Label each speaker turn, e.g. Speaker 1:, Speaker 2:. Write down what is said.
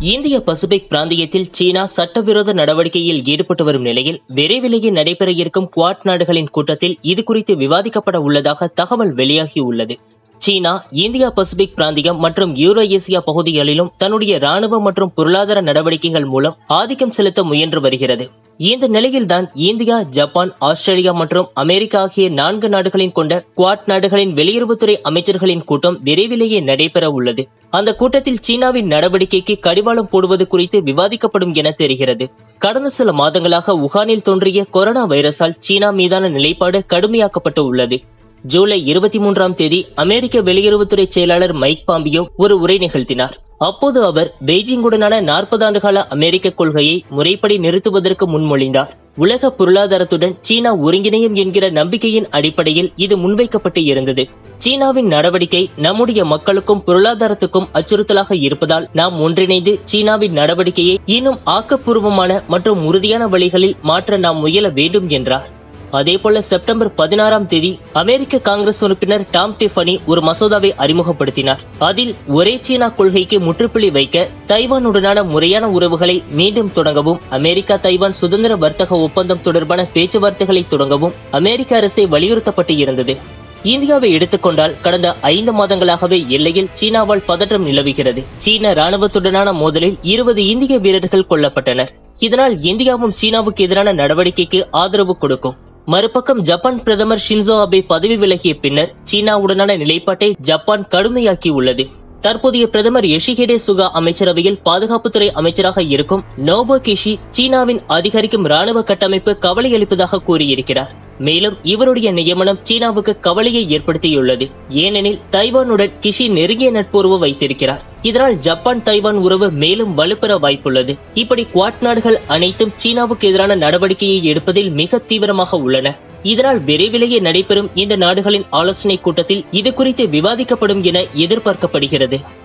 Speaker 1: இந்திய பசிபிக் பிராந்தியத்தில் சீனா சட்டவிரோத நடவடிக்கையில் ஈடுபட்டு வரும் நிலையில் விரைவிலேயே நடைபெற இருக்கும் குவாட் நாடுகளின் கூட்டத்தில் இது குறித்து விவாதிக்கப்பட உள்ளதாக தகவல் வெளியாகியுள்ளது சீனா இந்தியா பசிபிக் பிராந்தியம் மற்றும் யூரோ ஏசியா பகுதிகளிலும் தன்னுடைய ராணுவ மற்றும் பொருளாதார நடவடிக்கைகள் மூலம் ஆதிக்கம் செலுத்த முயன்று வருகிறது இந்த நிலையில்தான் இந்தியா ஜப்பான் ஆஸ்திரேலியா மற்றும் அமெரிக்கா ஆகிய நான்கு நாடுகளின் கொண்ட குவாட் நாடுகளின் வெளியுறவுத்துறை அமைச்சர்களின் கூட்டம் விரைவிலேயே நடைபெற உள்ளது அந்த கூட்டத்தில் சீனாவின் நடவடிக்கைக்கு கடிவாளம் போடுவது குறித்து விவாதிக்கப்படும் என தெரிகிறது கடந்த சில மாதங்களாக உகானில் தோன்றிய கொரோனா வைரஸால் சீனா மீதான நிலைப்பாடு கடுமையாக்கப்பட்டு உள்ளது ஜூலை இருபத்தி மூன்றாம் தேதி அமெரிக்க வெளியுறவுத்துறை செயலாளர் மைக் பாம்பியோ ஒரு உரை நிகழ்த்தினார் அப்போது அவர் பெய்ஜிங்குடனான நாற்பது ஆண்டுகால அமெரிக்க கொள்கையை முறைப்படி நிறுத்துவதற்கு முன்மொழிந்தார் உலக பொருளாதாரத்துடன் சீனா ஒருங்கிணையும் என்கிற நம்பிக்கையின் அடிப்படையில் இது முன்வைக்கப்பட்டு இருந்தது சீனாவின் நடவடிக்கை நம்முடைய மக்களுக்கும் பொருளாதாரத்துக்கும் அச்சுறுத்தலாக இருப்பதால் நாம் ஒன்றிணைந்து சீனாவின் நடவடிக்கையை இன்னும் ஆக்கப்பூர்வமான மற்றும் உறுதியான வழிகளில் மாற்ற நாம் முயல வேண்டும் என்றார் அதேபோல செப்டம்பர் பதினாறாம் தேதி அமெரிக்க காங்கிரஸ் உறுப்பினர் டாம் டிஃபனி ஒரு மசோதாவை அறிமுகப்படுத்தினார் அதில் ஒரே சீனா கொள்கைக்கு முற்றுப்புள்ளி வைக்க தைவானுடனான முறையான உறவுகளை மீண்டும் தொடங்கவும் அமெரிக்கா தைவான் சுதந்திர வர்த்தக ஒப்பந்தம் தொடர்பான பேச்சுவார்த்தைகளை தொடங்கவும் அமெரிக்க அரசை வலியுறுத்தப்பட்டு இருந்தது இந்தியாவை எடுத்துக்கொண்டால் கடந்த ஐந்து மாதங்களாகவே எல்லையில் சீனாவால் பதற்றம் நிலவுகிறது சீன ராணுவத்துடனான மோதலில் இருபது இந்திய வீரர்கள் கொல்லப்பட்டனர் இதனால் இந்தியாவும் சீனாவுக்கு எதிரான நடவடிக்கைக்கு ஆதரவு கொடுக்கும் மறுபக்கம் ஜப்பான் பிரதமர் ஷின்சோ அபே பதவி விலகிய பின்னர் சீனாவுடனான நிலைப்பாட்டை ஜப்பான் கடுமையாக்கி உள்ளது தற்போதைய பிரதமர் யஷிஹெடே சுகா அமைச்சரவையில் பாதுகாப்புத்துறை அமைச்சராக இருக்கும் நோபோ கிஷி சீனாவின் அதிகரிக்கும் ராணுவ கட்டமைப்பு கவலையளிப்பதாக கூறியிருக்கிறார் மேலும் இவருடைய நியமனம் சீனாவுக்கு கவலையை ஏற்படுத்தியுள்ளது ஏனெனில் தைவானுடன் கிஷி நெருங்கிய நட்புறவு வைத்திருக்கிறார் இதனால் ஜப்பான் தைவான் உறவு மேலும் வலுப்பெற வாய்ப்புள்ளது இப்படி குவாட் நாடுகள் அனைத்தும் சீனாவுக்கு எதிரான நடவடிக்கையை எடுப்பதில் மிக தீவிரமாக உள்ளன இதனால் விரைவிலேயே நடைபெறும் இந்த நாடுகளின் ஆலோசனை கூட்டத்தில் இது குறித்து விவாதிக்கப்படும் என எதிர்பார்க்கப்படுகிறது